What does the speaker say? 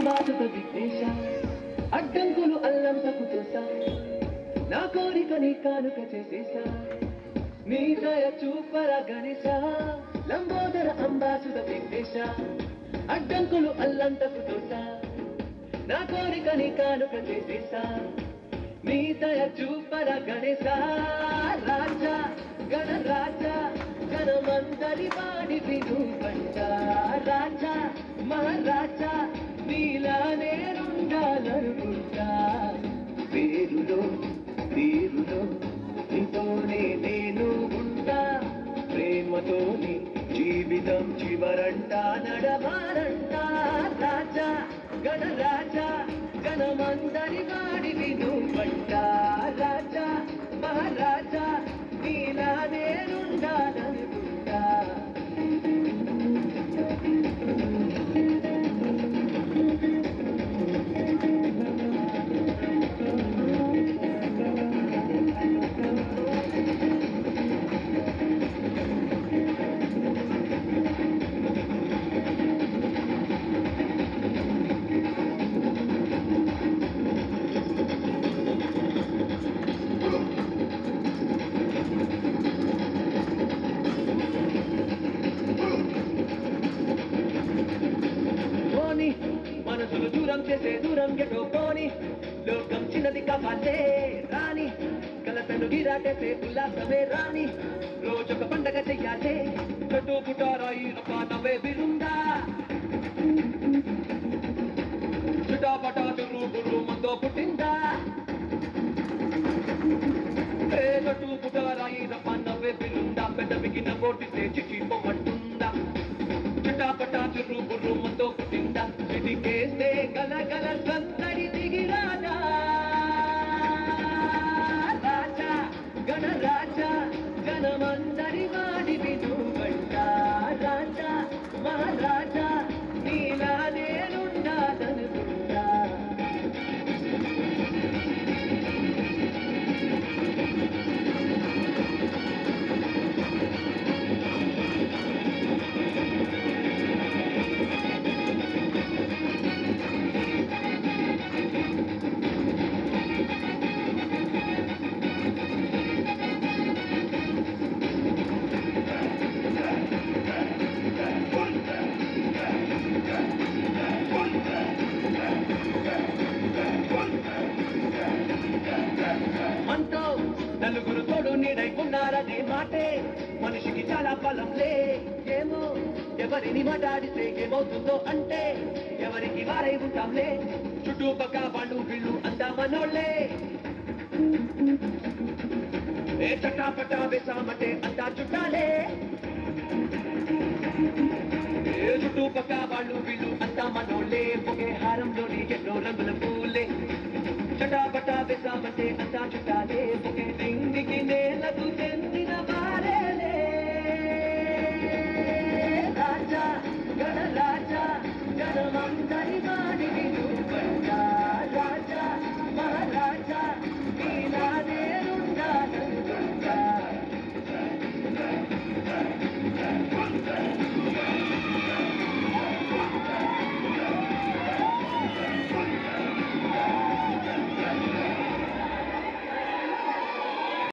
అంబాసుత విఘ్నేశ అడ్డంకులు అల్లంతకు తోసా నా కోరిక నీ కానుక చేసేసా నీ దయ చూపర గణేశ లంబోదర అంబాసుత విఘ్నేశ అడ్డంకులు అల్లంతకు తోసా నా కోరిక నీ కానుక చేసేసా నీ దయ చూపర గణేశ రాజా గణ రాజా గణమందరి వాడి విను పంట రాజా మహారాజా నీలా నేనుండాలనుకుంటా పేరులో తీరులో నీతోనే నేను ఉంటా ప్రేమతోని జీవితం చివరంట నడవారంట రాజా గణ రాజా గణమందరి వాడి విను పంట రాజా మహారాజా నీలా నేనుండాలనుకుంటా పోని మనసులు దూరం చేసే దూరం ఎటో పోని లోకం చిన్నది కావాలే రాని కలతను గిరాటేసే ఉల్లాసమే రాని రోజొక పండగ చెయ్యాలే చెట్టు పుట్టారాయి ఒక నవ్వే విరుందా చుటాపటా చుర్రు బుర్రు మందో పుట్టిందా ఏ చెట్టు పుట్టారాయి రప్ప నవ్వే విరుందా పెద్ద బిగిన కోటిస్తే చిచి పొమ్మంటుందా చిటాపటా చుర్రు బుర్రు మంతో పుట్టిందా చిటికేస్తే గల గల సందడి దిగిరాదా రాజా గణ రాజా గణమందరి వాడి విను గంట రాజా మహారాజా నీలా నేనుండాలనుకుంటా అంటూ నలుగురు తోడు నీడై ఉన్నారనే మాటే మనిషికి చాలా బలంలే ఏమో ఎవరిని మాట్లాడితే ఏమవుతుందో అంటే ఎవరికి వారై ఉంటాంలే చుట్టుపక్క వాళ్ళు వీళ్ళు అంతా మనోళ్ళే ఏ చట్టాపట్టా వేసామంటే అంతా చుట్టాలే ఏ చుట్టుపక్క వాళ్ళు వీళ్ళు అంతా మనోళ్ళే ఒకే హారంలోని ఎన్నో రంగుల పూలే చటాపటా వేసామంటే అంతా చుట్టాలే